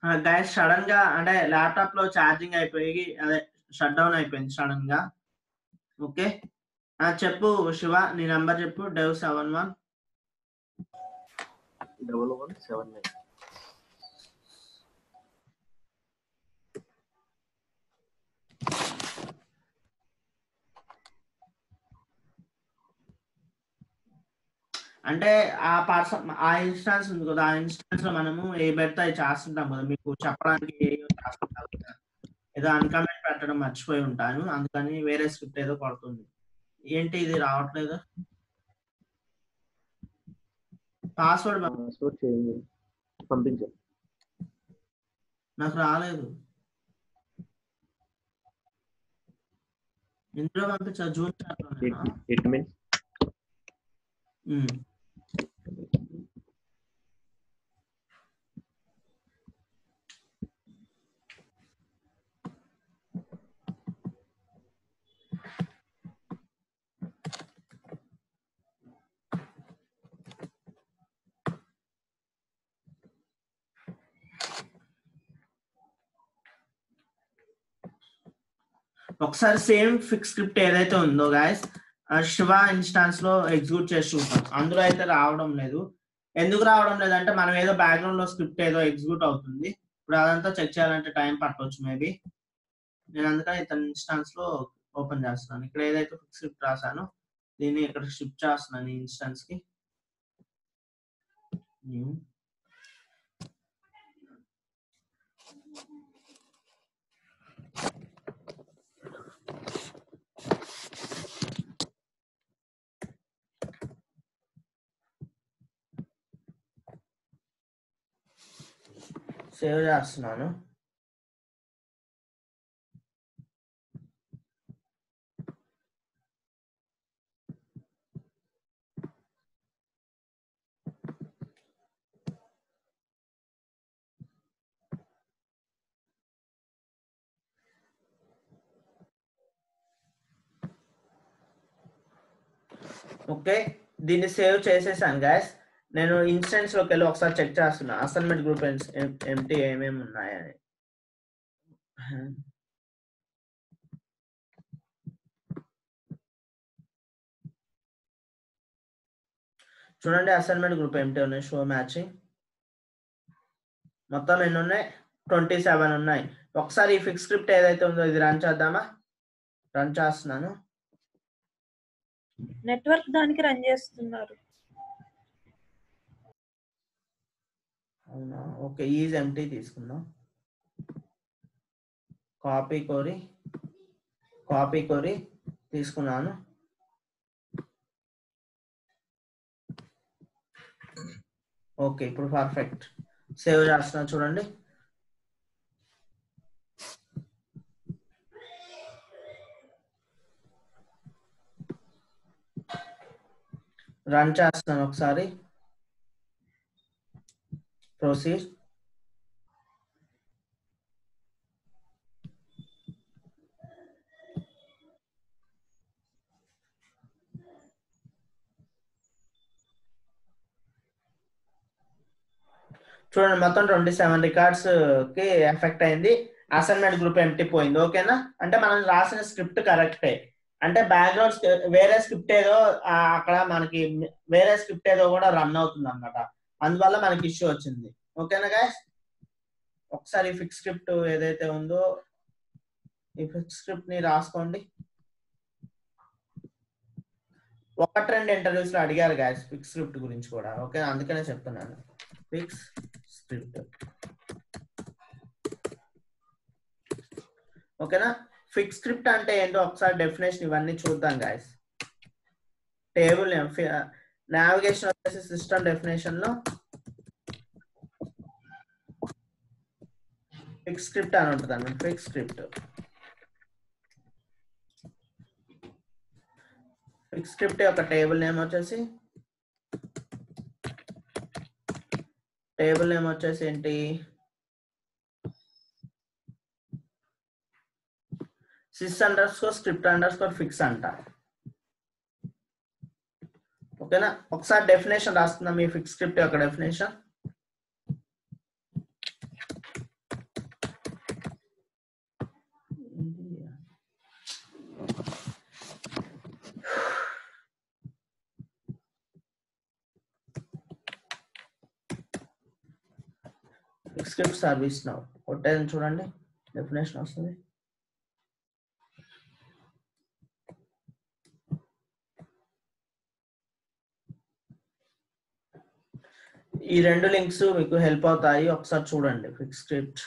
Guys sudden గా అంటే laptop లో ఛార్జింగ్ అయిపోయి అదే షట్ డౌన్ అయిపోయింది సడన్ గా ఓకే ఆ, చెప్పు శివ నీ నంబర్ చెప్పు డెవ్ seven one double one seven nine అంటే ఆ పర్సన్ ఆ ఇన్స్టాన్స్ ఉంది కదా ఆ ఇన్స్టాన్స్ లో మనము ఏ పెడితే అది చేస్తుంటాం కదా మీకు చెప్పడానికి ఏదో చేస్తుంటాం కదా ఏదో అన్కమెంట్ పెట్టడం మర్చిపోయి ఉంటాను అందుకని వేరే స్క్రిప్ట్ ఏదో పడుతుంది ఏంటి ఇది రావట్లేదు పాస్వర్డ్ పాస్వర్డ్ చేంజ్ పంపించాను నాకు రాలేదు ఇందులో పంపించా జూన్ చాట్లోనేనా? Eight minutes um. ఒకసారి సేమ్ ఫిక్స్ స్క్రిప్ట్ ఏదైతే ఉందో గాయస్ శివ ఇన్స్టాన్స్ లో ఎగ్జిక్యూట్ చేసి చూద్దాం అందులో అయితే రావడం లేదు ఎందుకు రావడం లేదంటే మనం ఏదో బ్యాక్గ్రౌండ్ లో స్క్రిప్ట్ ఏదో ఎగ్జిక్యూట్ అవుతుంది ఇప్పుడు అదంతా చెక్ చేయాలంటే టైం పట్టవచ్చు మేబీ నేను అందుకని ఇతని ఇన్స్టాన్స్ లో ఓపెన్ చేస్తున్నాను ఇక్కడ ఏదైతే ఫిక్స్ స్క్రిప్ట్ రాశానో దీన్ని ఇక్కడ షిఫ్ట్ చేస్తున్నాను ఈ ఇన్స్టాన్స్ కి New. సేవ్ చేస్తున్నాను ఓకే దీన్ని సేవ్ చేసేసాను గాయస్ నేను ఇన్స్టెన్స్ లోకి వెళ్ళి ఒకసారి చెక్ చేస్తున్నా అసైన్మెంట్ గ్రూప్ ఎంటీ ఏమేమి ఉన్నాయని చూడండి అసైన్మెంట్ గ్రూప్ ఎంటీ ఉన్నాయి షో మ్యాచింగ్ మొత్తం ఎన్ని ఉన్నాయి ట్వంటీ సెవెన్ ఉన్నాయి ఒకసారి ఈ ఫిక్స్ స్క్రిప్ట్ ఏదైతే ఉందో ఇది రన్ చేద్దామా రన్ చేస్తున్నాను నెట్వర్క్ దానికి రన్ చేస్తున్నారు అవునా ఓకే ఈజ్ ఎంటీ తీసుకుందాం కాపీ కోరి కాపీ కోరి తీసుకున్నాను ఓకే ఇప్పుడు పర్ఫెక్ట్ సేవ్ చేస్తున్నా చూడండి రన్ చేస్తున్నాను ఒకసారి ప్రొసీడ్ చూడండి మొత్తం ట్వంటీ సెవెన్ రికార్డ్స్ కి ఎఫెక్ట్ అయింది అసైన్మెంట్ గ్రూప్ ఎంటీ పోయింది ఓకేనా అంటే మనం రాసిన స్క్రిప్ట్ కరెక్టే అంటే బ్యాక్గ్రౌండ్ వేరే స్క్రిప్ట్ ఏదో ఆ, అక్కడ మనకి వేరే స్క్రిప్ట్ ఏదో కూడా రన్ అవుతుంది అనమాట అందువల్ల మనకి ఇష్యూ వచ్చింది ఓకేనా గాయస్ ఒకసారి ఫిక్స్ స్క్రిప్ట్ ఏదైతే ఉందో ఈ ఫిక్స్ స్క్రిప్ట్ ని రాసుకోండి ఒకటి రెండు ఇంటర్వ్యూస్ లో అడిగారు గాయస్ ఫిక్స్ స్క్రిప్ట్ గురించి కూడా ఓకే అందుకనే చెప్తున్నాను ఫిక్స్ స్క్రిప్ట్ ఓకేనా ఫిక్స్ స్క్రిప్ట్ అంటే ఏంటో ఒకసారి డెఫినేషన్ ఇవన్నీ చూద్దాం గాయస్ టేబుల్ నావిగేషన్ వచ్చేసి సిస్టమ్ డెఫినేషన్ లో ఫిక్స్ స్క్రిప్ట్ అని ఉంటుంది అన్నమాట ఫిక్స్ స్క్రిప్ట్ ఫిక్స్ స్క్రిప్ట్ యొక్క టేబుల్ నేమ్ వచ్చేసి టేబుల్ నేమ్ వచ్చేసి ఏంటి sys underscore script underscore fix అంట ఓకేనా ఒకసారి డెఫినేషన్ రాస్తున్నాం ఈ ఫిక్స్ స్క్రిప్ట్ యొక్క డెఫినేషన్ స్క్రిప్ట్ సర్వీస్ నౌ కొట్టేది చూడండి డెఫినేషన్ వస్తుంది ఈ రెండు లింక్స్ మీకు హెల్ప్ అవుతాయి ఒకసారి చూడండి ఫిక్స్ స్క్రిప్ట్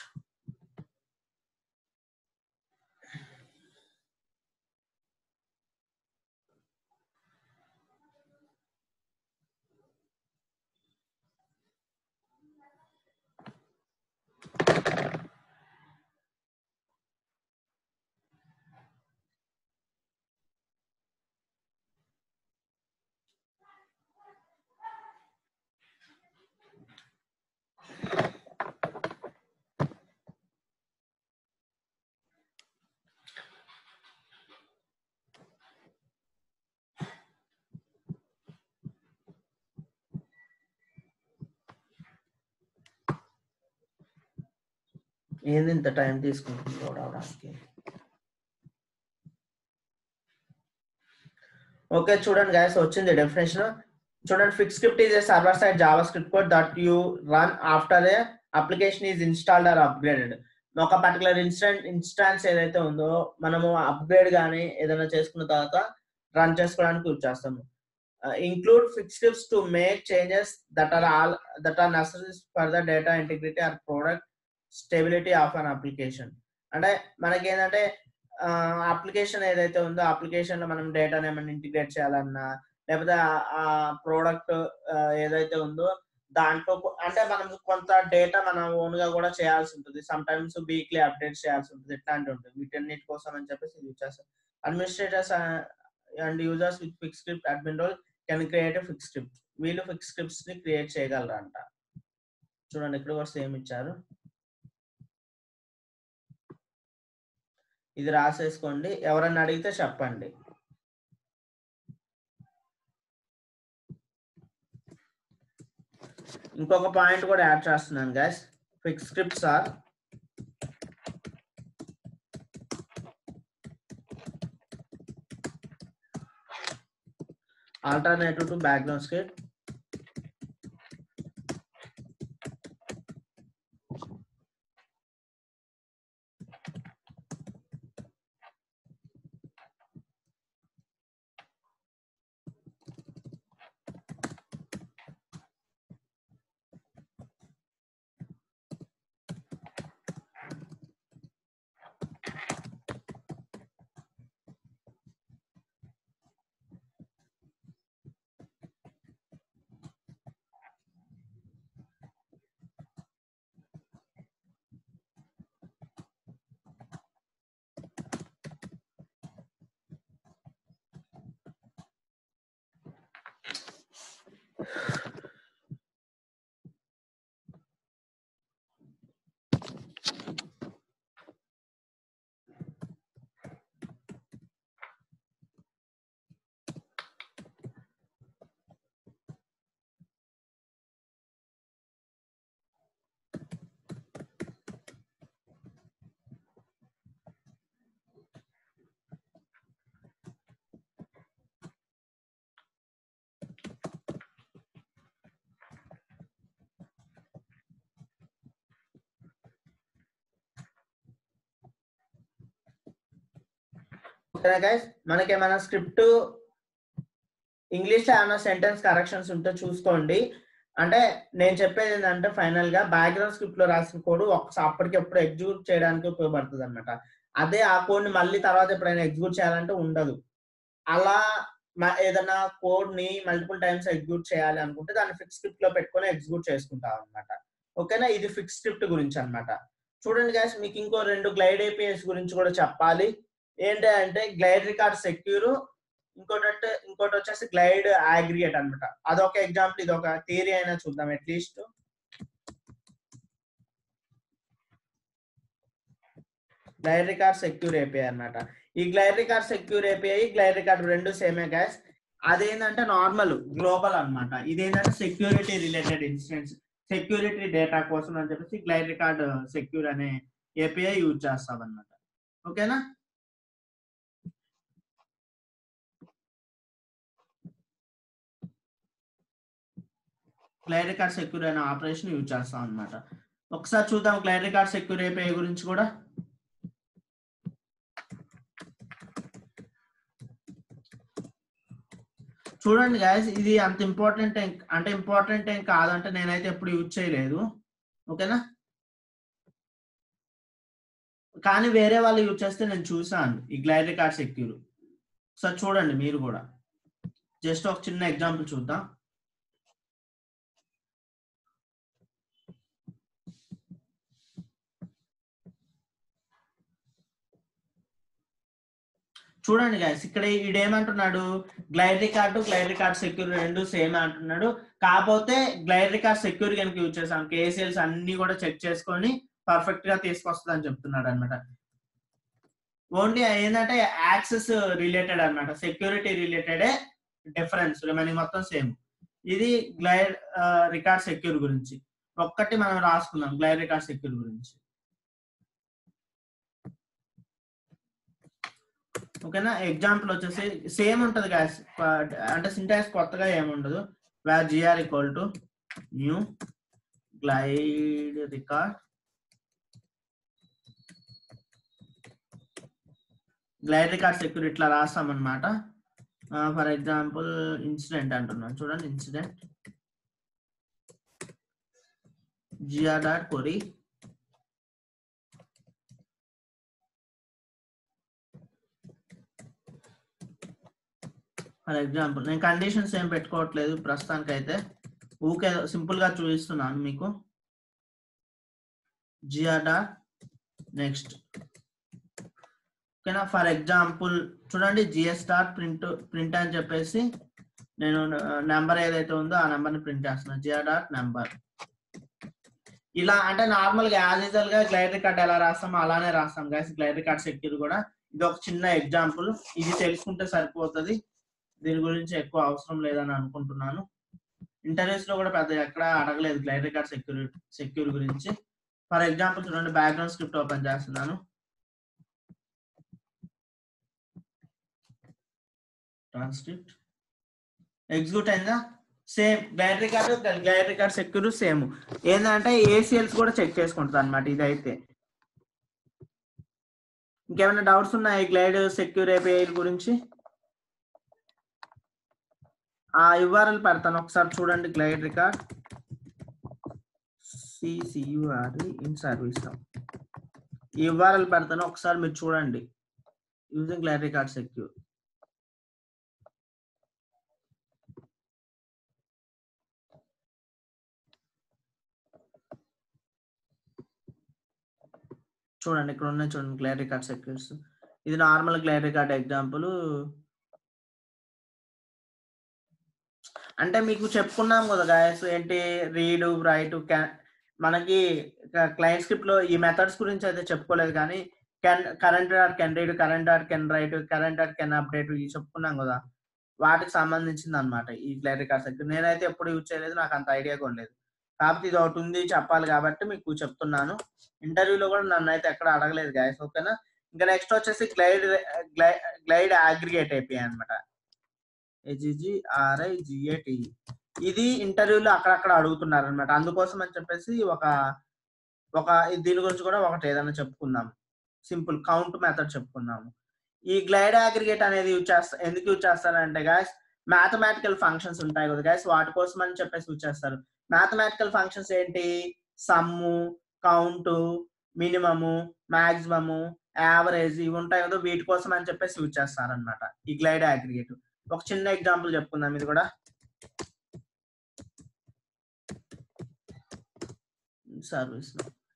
ఏంది ఇంత టైం తీసుకుంటుంది లోడ్ అవడానికి ఓకే చూడండి గాయస్ వచ్చింది డెఫినేషన్ చూడండి fix script is a server side JavaScript code that you run after a application is installed or upgraded ఒక పర్టికులర్ ఇన్స్టెంట్ ఇన్స్టాన్స్ ఏదైతే ఉందో మనము అప్గ్రేడ్ కానీ ఏదైనా చేసుకున్న తర్వాత రన్ చేసుకోవడానికి యూజ్ చేస్తాము include fix scripts to make changes that are all that are necessary for the data integrity or product stability of an application అంటే మనకి ఏంటంటే అప్లికేషన్ ఏదైతే ఉందో అప్లికేషన్ లో మనం డేటాని ఏమైనా ఇంటిగ్రేట్ చేయాలన్నా లేకపోతే ఆ ప్రోడక్ట్ ఏదైతే ఉందో దాంట్లో కొ- అంటే మనం కొంత డేటా మనం ఓన్ గా కూడా చేయాల్సి ఉంటుంది సమ్ టైమ్స్ వీక్లీ అప్డేట్ చేయాల్సి ఉంటుంది ఇట్లాంటివి ఉంటుంది వీటన్నిటి కోసం అని చెప్పేసి యూజ్ చేస్తాం administrators and users with fix script admin role can create fix script వీళ్ళు ఫిక్స్ స్క్రిప్ట్స్ ని క్రియేట్ చేయగలరంట చూడండి ఇక్కడ కూడా సేమ్ ఇచ్చారు ఇది రాసేసుకోండి ఎవరన్నా అడిగితే చెప్పండి ఇంకొక పాయింట్ కూడా యాడ్ చేస్తున్నాను guys fix scripts are alternative to background script ఓకేనా గైస్ మనకి ఏమైనా స్క్రిప్ట్ ఇంగ్లీష్ లో ఏమైనా సెంటెన్స్ కరెక్షన్స్ ఉంటే చూసుకోండి అంటే నేను చెప్పేది ఏంటంటే ఫైనల్ గా బ్యాక్గ్రౌండ్ స్క్రిప్ట్ లో రాసిన కోడ్ ఒకసారి అప్పటికెప్పుడు ఎగ్జిక్యూట్ చేయడానికి ఉపయోగపడుతుంది అనమాట అదే ఆ కోడ్ ని మళ్ళీ తర్వాత ఎప్పుడైనా ఎగ్జిక్యూట్ చేయాలంటే ఉండదు అలా మ- ఏదైనా కోడ్ ని మల్టిపుల్ టైమ్స్ ఎగ్జిక్యూట్ చేయాలి అనుకుంటే దాన్ని ఫిక్స్ స్క్రిప్ట్ లో పెట్టుకొని ఎగ్జిక్యూట్ చేసుకుంటాం అనమాట ఓకేనా ఇది ఫిక్స్ స్క్రిప్ట్ గురించి అన్నమాట చూడండి గైస్ మీకు ఇంకో రెండు గ్లైడ్ ఏపీఎస్ గురించి కూడా చెప్పాలి ఏంటి అంటే గ్లైడ్ రికార్డ్ సెక్యూర్ ఇంకోటి అంటే ఇంకోటి వచ్చేసి గ్లైడ్ అగ్రిగేట్ అన్నమాట అదొక ఎగ్జాంపుల్ ఇది ఒక థియరీ అయినా చూద్దాం at least glide record secure API అన్నమాట ఈ glide record secure API glide record రెండు సేమే గ్యాస్ అదేంటంటే నార్మల్ గ్లోబల్ అన్నమాట ఇదేంటంటే security related incidents security data కోసం అని చెప్పేసి గ్లైడ్ రికార్డ్ సెక్యూర్ అనే ఏపీఐ యూజ్ చేస్తాం అన్నమాట ఓకేనా గ్లైడ్ రికార్డ్ సెక్యూర్ అనే ఆపరేషన్ యూజ్ చేస్తాం అన్నమాట ఒకసారి చూద్దాం గ్లైడ్ రికార్డ్ సెక్యూర్ ఏపీఐ గురించి కూడా చూడండి గాయస్ ఇది అంత ఇంపార్టెంట్ ఏం అంటే ఇంపార్టెంట్ ఏం కాదంటే నేనైతే ఎప్పుడు యూజ్ చేయలేదు ఓకేనా కానీ వేరే వాళ్ళు యూజ్ చేస్తే నేను చూసాను ఈ గ్లైడ్ రికార్డ్ సెక్యూర్ ఒకసారి చూడండి మీరు కూడా జస్ట్ ఒక చిన్న ఎగ్జాంపుల్ చూద్దాం చూడండి గాయస్ ఇక్కడ ఈడేమంటున్నాడు glide record glide record secure రెండు సేమ్ అంటున్నాడు కాకపోతే గ్లైడ్ రికార్డ్ సెక్యూర్ కనుక యూజ్ చేసాం కేసీఎల్స్ అన్ని కూడా చెక్ చేసుకొని పర్ఫెక్ట్ గా తీసుకొస్తుంది అని చెప్తున్నాడు అనమాట ఓన్లీ ఏంటంటే యాక్సెస్ రిలేటెడ్ అన్నమాట సెక్యూరిటీ రిలేటెడే డిఫరెన్స్ రిమైనింగ్ మొత్తం సేమ్ ఇది గ్లైడ్ రికార్డ్ సెక్యూర్ గురించి ఒక్కటి మనం రాసుకుందాం గ్లైడ్ రికార్డ్ సెక్యూర్ గురించి ఓకేనా ఎగ్జాంపుల్ వచ్చేసి సేమ్ ఉంటది గాయస్ అంటే సింటాక్స్ కొత్తగా ఏముండదు where GR equal to new glide record glide record secure ఇట్లా రాస్తాం అనమాట ఫర్ ఎగ్జాంపుల్ ఇన్సిడెంట్ అంటున్నాను చూడండి incident GR dot query for example నేను కండిషన్స్ ఏం పెట్టుకోవట్లేదు ప్రస్తుతానికి అయితే ఊకే సింపుల్ గా చూపిస్తున్నాను మీకు జిఆర్ డాట్ నెక్స్ట్ ఓకేనా ఫర్ ఎగ్జాంపుల్ చూడండి జిఎస్ డాట్ ప్రింట్ ప్రింట్ అని చెప్పేసి నేను నెంబర్ ఏదైతే ఉందో ఆ నెంబర్ ని ప్రింట్ చేస్తున్నాను జిఆర్ డాట్ నెంబర్ ఇలా అంటే నార్మల్ గా యాజ్ యూజువల్ గా గ్లైడ్ రికార్డ్ ఎలా రాస్తామో అలానే రాస్తాం గైస్ గ్లైడ్ రికార్డ్ సెక్యూర్ కూడా ఇది ఒక చిన్న ఎగ్జాంపుల్ ఇది తెలుసుకుంటే సరిపోతుంది దీని గురించి ఎక్కువ అవసరం లేదని అనుకుంటున్నాను ఇంటర్వ్యూస్ లో కూడా పెద్ద ఎక్కడ అడగలేదు గ్లైడ్ రికార్డ్ సెక్యూర్ సెక్యూర్ గురించి ఫర్ ఎగ్జాంపుల్ చూడండి బ్యాక్గ్రౌండ్ స్క్రిప్ట్ ఓపెన్ చేస్తున్నాను ట్రాన్స్క్రిప్ట్ ఎగ్జిక్యూట్ అయిందా same glide record glide record secure same ఏంటంటే ఏసీఎల్స్ కూడా చెక్ చేసుకుంటుంది అనమాట ఇదైతే ఇంకేమైనా డౌట్స్ ఉన్నాయి గ్లైడ్ సెక్యూర్ ఏపీఐ గురించి ఆ యుఆర్ఎల్ పెడతాను ఒకసారి చూడండి glide record secure in service ఈ యుఆర్ఎల్ పెడతాను ఒకసారి మీరు చూడండి యూజింగ్ గ్లైడ్ రికార్డ్ సెక్యూర్ చూడండి ఇక్కడ ఉన్నాయి చూడండి గ్లైడ్ రికార్డ్ సెక్యూర్స్ ఇది నార్మల్ గ్లైడ్ రికార్డ్ ఎగ్జాంపుల్ అంటే మీకు చెప్పుకున్నాం కదా గాయస్ ఏంటి రీడ్ రైట్ మనకి క్లయింట్ స్క్రిప్ట్ లో ఈ మెథడ్స్ గురించి అయితే చెప్పుకోలేదు కానీ can current dot can read current dot can write current dot can update ఇవి చెప్పుకున్నాం కదా వాటికి సంబంధించింది అనమాట ఈ గ్లైడ్ రికార్డ్ సెక్యూర్ నేనైతే ఎప్పుడు యూజ్ చేయలేదు నాకు అంత ఐడియా కూడా లేదు కాకపోతే ఇది ఒకటి ఉంది చెప్పాలి కాబట్టి మీకు చెప్తున్నాను ఇంటర్వ్యూలో కూడా నన్ను అయితే ఎక్కడ అడగలేదు గాయస్ ఓకేనా ఇంకా నెక్స్ట్ వచ్చేసి గ్లైడ్ గ్లైడ్ అగ్రిగేట్ అయిపోయాయి అనమాట ఏజిజిఆర్ఐజిఏటి ఇది ఇంటర్వ్యూలో అక్కడక్కడ అడుగుతున్నారు అనమాట అందుకోసం అని చెప్పేసి ఒక ఒక దీని గురించి కూడా ఒకటి ఏదైనా చెప్పుకుందాం సింపుల్ కౌంట్ మెథడ్ చెప్పుకుందాము ఈ గ్లైడ్ అగ్రిగేట్ అనేది యూజ్ చేస్తా ఎందుకు యూజ్ చేస్తారంటే గాయస్ మ్యాథమెటికల్ ఫంక్షన్స్ ఉంటాయి కదా గాయస్ వాటి కోసం అని చెప్పేసి యూజ్ చేస్తారు మ్యాథమెటికల్ ఫంక్షన్స్ ఏంటి sum count minimum maximum average ఇవి ఉంటాయి కదా వీటి కోసం అని చెప్పేసి యూజ్ చేస్తారనమాట ఈ గ్లైడ్ అగ్రిగేట్ ఒక చిన్న ఎగ్జాంపుల్ చెప్పుకుందాం ఇది కూడా సర్వీస్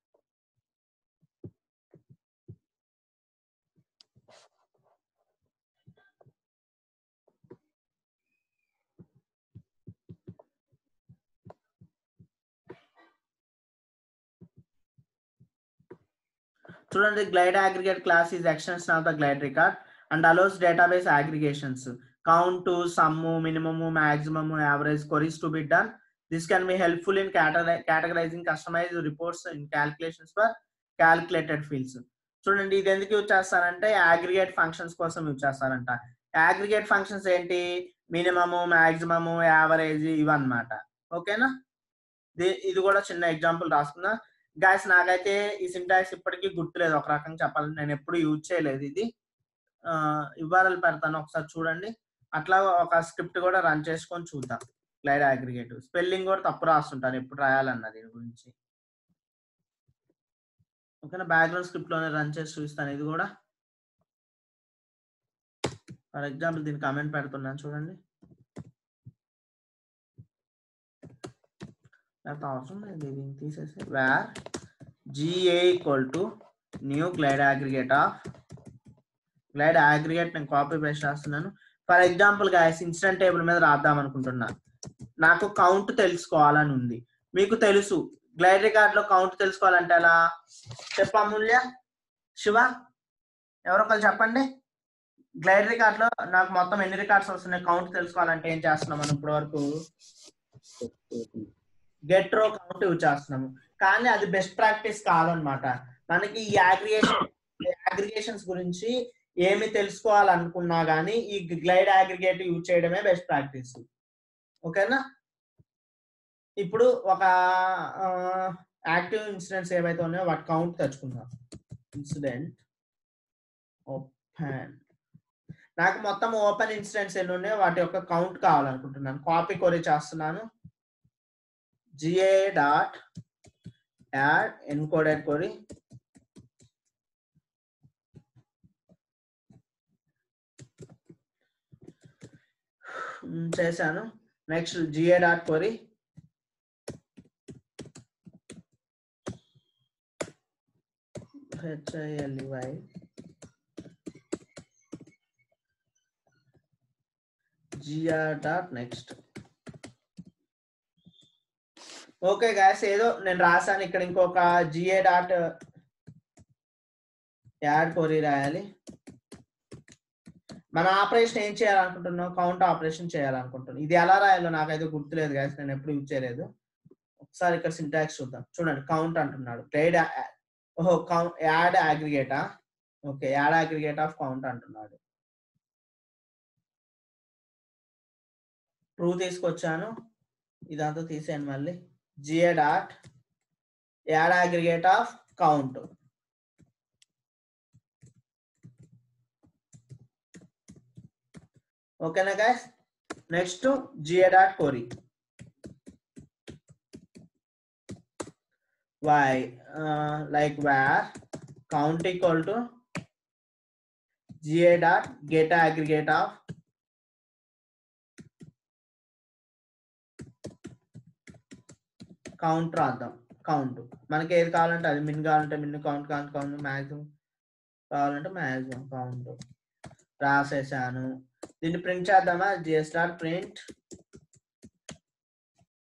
చూడండి glide aggregate class is extension of the glide record and also database aggregations count to sum minimum maximum average queries to be done this can be helpful in categori- categorizing customized reports in calculations for calculated fields చూడండి ఇది ఎందుకు use చేస్తారంటే aggregate functions కోసం use చేస్తారంట aggregate functions ఏంటి minimum maximum average ఇవన్నమాట ఓకేనా ఇది కూడా చిన్న ఎగ్జాంపుల్ రాసుకున్నా గాయస్ నాకైతే ఈ సింటాక్స్ ఇప్పటికీ గుర్తులేదు ఒక రకంగా చెప్పాలి నేను ఎప్పుడు యూజ్ చేయలేదు ఇది యుఆర్ఎల్ పెడతాను ఒకసారి చూడండి అట్లా ఒక స్క్రిప్ట్ కూడా రన్ చేసుకొని చూద్దాం గ్లైడ్ అగ్రిగేట్ స్పెల్లింగ్ కూడా తప్పు రాస్తుంటాను ఎప్పుడు రాయాలన్న దీని గురించి ఓకేనా బ్యాక్గ్రౌండ్ స్క్రిప్ట్ లోనే రన్ చేసి చూపిస్తాను ఇది కూడా ఫర్ ఎగ్జాంపుల్ దీని కమెంట్ పెడుతున్నాను చూడండి లేకపోతే అవసరం లేదు దీన్ని తీసేసి where GA equal to new glide aggregate of glide aggregate నేను కాపీ పేస్ట్ రాస్తున్నాను for example guys incident table మీద రాద్దాం అనుకుంటున్నా నాకు కౌంట్ తెలుసుకోవాలని ఉంది మీకు తెలుసు గ్లైడ్ రికార్డ్ లో కౌంట్ తెలుసుకోవాలంటే ఎలా చెప్పమూల్య శివ ఎవరో ఒకరు చెప్పండి గ్లైడ్ రికార్డ్ లో నాకు మొత్తం ఎన్ని రికార్డ్స్ వస్తున్నాయి కౌంట్ తెలుసుకోవాలంటే ఏం చేస్తున్నాం మనం ఇప్పటి వరకు గెట్ రో కౌంట్ యూజ్ చేస్తున్నాము కానీ అది బెస్ట్ ప్రాక్టీస్ కాదనమాట మనకి ఈ అగ్రిగేషన్ అగ్రిగేషన్స్ గురించి ఏమి తెలుసుకోవాలనుకున్నా గానీ ఈ గ్లైడ్ అగ్రిగేట్ యూజ్ చేయడమే బెస్ట్ ప్రాక్టీస్ ఓకేనా ఇప్పుడు ఒక యాక్టివ్ ఇన్సిడెంట్స్ ఏవైతే ఉన్నాయో వాటి కౌంట్ తెచ్చుకుందాం ఇన్సిడెంట్ ఓపెన్ నాకు మొత్తం ఓపెన్ ఇన్సిడెంట్స్ ఎన్ని ఉన్నాయో వాటి యొక్క కౌంట్ కావాలనుకుంటున్నాను కాపీ కొరి చేస్తున్నాను GA dot add encoded query చేశాను next GA dot query while GR dot next okay guys ఏదో నేను రాశాను ఇక్కడ ఇంకొక జిఏ డాట్ యాడ్ కొరి రాయాలి మన ఆపరేషన్ ఏం చేయాలనుకుంటున్నాం కౌంట్ ఆపరేషన్ చేయాలనుకుంటున్నాం ఇది ఎలా రాయాలో నాకైతే గుర్తులేదు గాయస్ నేను ఎప్పుడు యూజ్ చేయలేదు ఒకసారి ఇక్కడ సింటాక్స్ చూద్దాం చూడండి కౌంట్ అంటున్నాడు గ్రేడ్ ఓహో కౌంట్ యాడ్ అగ్రిగేటా okay add aggregate of count అంటున్నాడు ట్రూ తీసుకొచ్చాను ఇదంతా తీసేయండి మళ్ళీ GA dot add aggregate of count ఓకేనా guys next GA dot query why like where count equal to GA dot get aggregate of count రాద్దాం count మనకి ఏది కావాలంటే అది మిన్ కావాలంటే min count count count maximum కావాలంటే మ్యాక్సిమం కౌంట్ రాసేసాను దీన్ని ప్రింట్ చేద్దామా జిఎస్ డాట్ ప్రింట్